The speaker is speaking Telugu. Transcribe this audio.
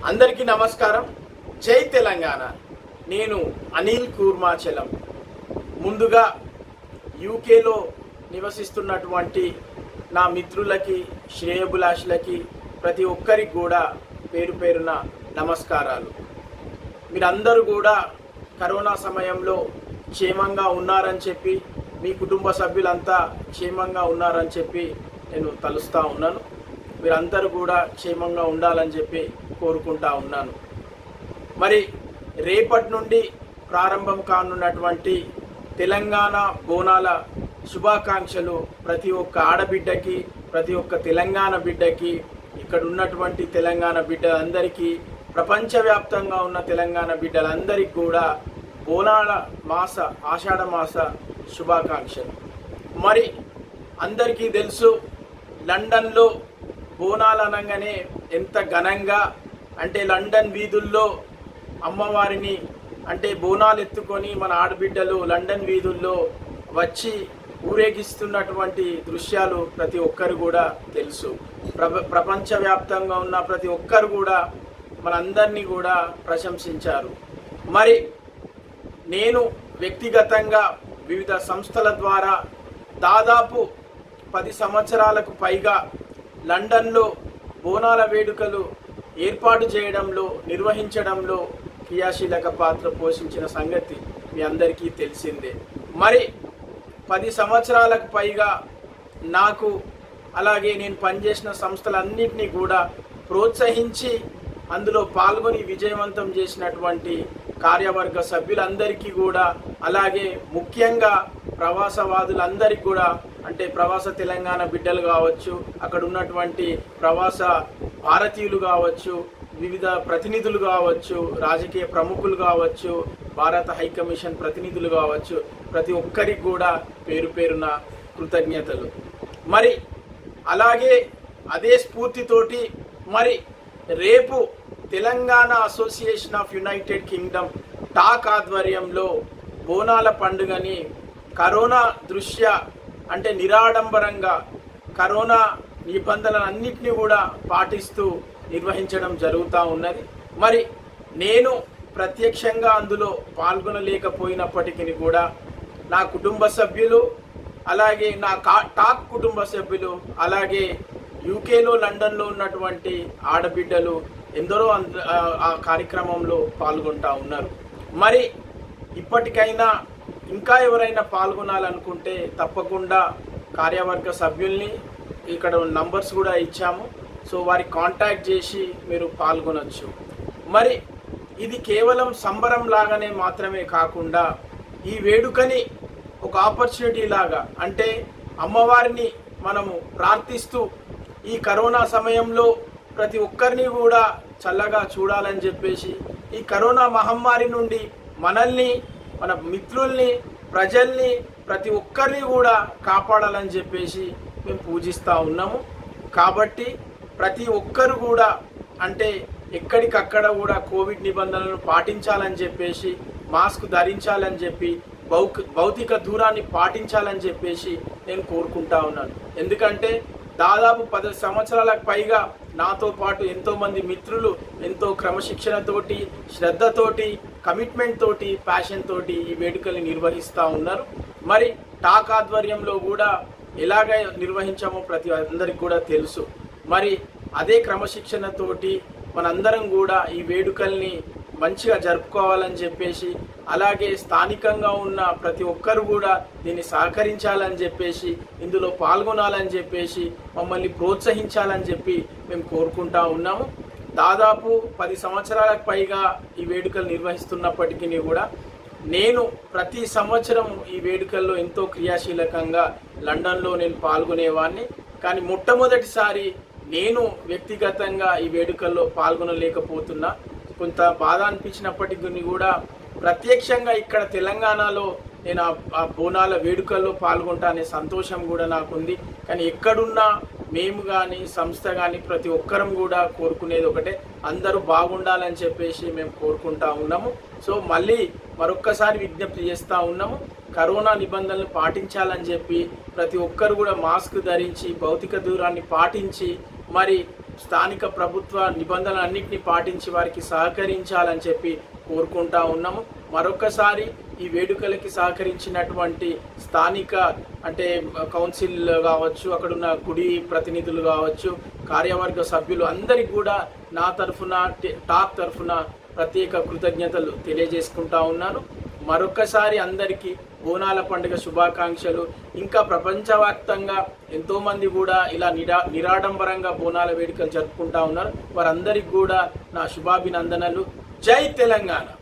అందరికీ నమస్కారం జై తెలంగాణ నేను అనిల్ కూర్మాచలం ముందుగా యూకేలో నివసిస్తున్నటువంటి నా మిత్రులకి శ్రేయబులాషులకి ప్రతి ఒక్కరికి కూడా పేరు పేరున నమస్కారాలు మీరందరూ కూడా కరోనా సమయంలో క్షేమంగా ఉన్నారని చెప్పి మీ కుటుంబ సభ్యులంతా క్షేమంగా ఉన్నారని చెప్పి నేను తలుస్తా ఉన్నాను మీరందరూ కూడా క్షేమంగా ఉండాలని చెప్పి కోరుకుంటా ఉన్నాను మరి రేపటి నుండి ప్రారంభం కానున్నటువంటి తెలంగాణ బోనాల శుభాకాంక్షలు ప్రతి ఒక్క ఆడబిడ్డకి ప్రతి ఒక్క తెలంగాణ బిడ్డకి ఇక్కడ ఉన్నటువంటి తెలంగాణ బిడ్డలందరికీ ప్రపంచవ్యాప్తంగా ఉన్న తెలంగాణ బిడ్డలందరికీ కూడా బోనాల మాస ఆషాఢ మాస శుభాకాంక్షలు మరి అందరికీ తెలుసు లండన్లో బోనాలు అనగానే ఎంత ఘనంగా అంటే లండన్ వీధుల్లో అమ్మవారిని అంటే బోనాలు ఎత్తుకొని మన ఆడబిడ్డలు లండన్ వీధుల్లో వచ్చి ఊరేగిస్తున్నటువంటి దృశ్యాలు ప్రతి ఒక్కరు కూడా తెలుసు ప్ర ప్రపంచవ్యాప్తంగా ఉన్న ప్రతి ఒక్కరు కూడా మనందరినీ కూడా ప్రశంసించారు మరి నేను వ్యక్తిగతంగా వివిధ సంస్థల ద్వారా దాదాపు పది సంవత్సరాలకు పైగా లండన్లో బోనాల వేడుకలు ఏర్పాటు చేయడంలో నిర్వహించడంలో క్రియాశీలక పాత్ర పోషించిన సంగతి మీ అందరికీ తెలిసిందే మరి పది సంవత్సరాలకు పైగా నాకు అలాగే నేను పనిచేసిన సంస్థలన్నింటినీ కూడా ప్రోత్సహించి అందులో పాల్గొని విజయవంతం చేసినటువంటి కార్యవర్గ సభ్యులందరికీ కూడా అలాగే ముఖ్యంగా ప్రవాసవాదులందరికీ కూడా అంటే ప్రవాస తెలంగాణ బిడ్డలు కావచ్చు అక్కడ ఉన్నటువంటి ప్రవాస భారతీయులు కావచ్చు వివిధ ప్రతినిధులు కావచ్చు రాజకీయ ప్రముఖులు కావచ్చు భారత హైకమిషన్ ప్రతినిధులు కావచ్చు ప్రతి ఒక్కరికి కూడా పేరు పేరున కృతజ్ఞతలు మరి అలాగే అదే స్ఫూర్తితోటి మరి రేపు Telangana association of United Kingdom TAUK ఆధ్వర్యంలో బోనాల పండుగని కరోనా దృష్ట్యా అంటే నిరాడంబరంగా కరోనా నిబంధనలన్నింటినీ కూడా పాటిస్తూ నిర్వహించడం జరుగుతూ ఉన్నది మరి నేను ప్రత్యక్షంగా అందులో పాల్గొనలేకపోయినప్పటికీ కూడా నా కుటుంబ సభ్యులు అలాగే నా కా టాక్ కుటుంబ సభ్యులు అలాగే యూకేలో లండన్లో ఉన్నటువంటి ఆడబిడ్డలు ఎందరో అంద- ఆ- ఆ కార్యక్రమంలో పాల్గొంటా ఉన్నారు మరి ఇప్పటికైనా ఇంకా ఎవరైనా పాల్గొనాలనుకుంటే తప్పకుండా కార్యవర్గ సభ్యుల్ని ఇక్కడ నంబర్స్ కూడా ఇచ్చాము సో వారికి కాంటాక్ట్ చేసి మీరు పాల్గొనొచ్చు మరి ఇది కేవలం సంబరం లాగానే మాత్రమే కాకుండా ఈ వేడుకని ఒక ఆపర్చునిటీ లాగా అంటే అమ్మవారిని మనము ప్రార్థిస్తూ ఈ కరోనా సమయంలో ప్రతి ఒక్కరిని కూడా చల్లగా చూడాలని చెప్పేసి ఈ కరోనా మహమ్మారి నుండి మనల్ని మన మిత్రుల్ని ప్రజల్ని ప్రతి ఒక్కరిని కూడా కాపాడాలని చెప్పేసి మేము పూజిస్తూ ఉన్నాము కాబట్టి ప్రతి ఒక్కరు కూడా అంటే ఎక్కడికక్కడ కూడా కోవిడ్ నిబంధనలను పాటించాలని చెప్పేసి మాస్క్ ధరించాలని చెప్పి భౌక భౌతిక దూరాన్ని పాటించాలని చెప్పేసి నేను కోరుకుంటా ఉన్నాను ఎందుకంటే దాదాపు పది సంవత్సరాలకు పైగా నాతో పాటు ఎంతో మంది మిత్రులు ఎంతో క్రమశిక్షణతోటి శ్రద్ధతోటి కమిట్మెంట్ తోటి ప్యాషన్ తోటి ఈ వేడుకల్ని నిర్వహిస్తూ ఉన్నారు మరి టాక్ ఆధ్వర్యంలో కూడా ఎలాగ నిర్వహించామో ప్రతి అందరికి కూడా తెలుసు మరి అదే క్రమశిక్షణతోటి మనందరం కూడా ఈ వేడుకల్ని మంచిగా జరుపుకోవాలని చెప్పేసి అలాగే స్థానికంగా ఉన్న ప్రతి ఒక్కరు కూడా దీన్ని సహకరించాలని చెప్పేసి ఇందులో పాల్గొనాలని చెప్పేసి మమ్మల్ని ప్రోత్సహించాలని చెప్పి మేము కోరుకుంటా ఉన్నాము దాదాపు పది సంవత్సరాలకు పైగా ఈ వేడుకలు నిర్వహిస్తున్నప్పటికీ కూడా నేను ప్రతి సంవత్సరం ఈ వేడుకల్లో ఎంతో క్రియాశీలకంగా లండన్లో నేను పాల్గొనేవాడిని కానీ మొట్టమొదటిసారి నేను వ్యక్తిగతంగా ఈ వేడుకల్లో పాల్గొనలేకపోతున్నా కొంత బాధ అనిపించినప్పటికీ కూడా ప్రత్యక్షంగా ఇక్కడ తెలంగాణలో నేను ఆ- ఆ బోనాల వేడుకల్లో పాల్గొంటా అనే సంతోషం కూడా నాకుంది కానీ ఎక్కడున్నా మేము కానీ సంస్థ కానీ ప్రతి ఒక్కరం కూడా కోరుకునేది ఒకటే అందరూ బాగుండాలని చెప్పేసి మేము కోరుకుంటా ఉన్నాము సో మళ్ళీ మరొక్కసారి విజ్ఞప్తి చేస్తూ ఉన్నాము కరోనా నిబంధనలు పాటించాలని చెప్పి ప్రతి ఒక్కరు కూడా మాస్క్ ధరించి భౌతిక దూరాన్ని పాటించి మరి స్థానిక ప్రభుత్వ నిబంధనలన్నింటినీ పాటించి వారికి సహకరించాలని చెప్పి కోరుకుంటా ఉన్నాము మరొకసారి ఈ వేడుకలకి సహకరించినటువంటి స్థానిక అంటే కౌన్సిల్ కావచ్చు అక్కడున్న గుడి ప్రతినిధులు కావచ్చు కార్యవర్గ సభ్యులు అందరికి కూడా నా తరఫున టే- టాక్ తరఫున ప్రత్యేక కృతజ్ఞతలు తెలియజేసుకుంటా ఉన్నాను మరొకసారి అందరికీ బోనాల పండుగ శుభాకాంక్షలు ఇంకా ప్రపంచవ్యాప్తంగా ఎంతో మంది కూడా ఇలా నిరా నిరాడంబరంగా బోనాల వేడుకలు జరుపుకుంటా ఉన్నారు వారందరికి కూడా నా శుభాభినందనలు జై తెలంగాణ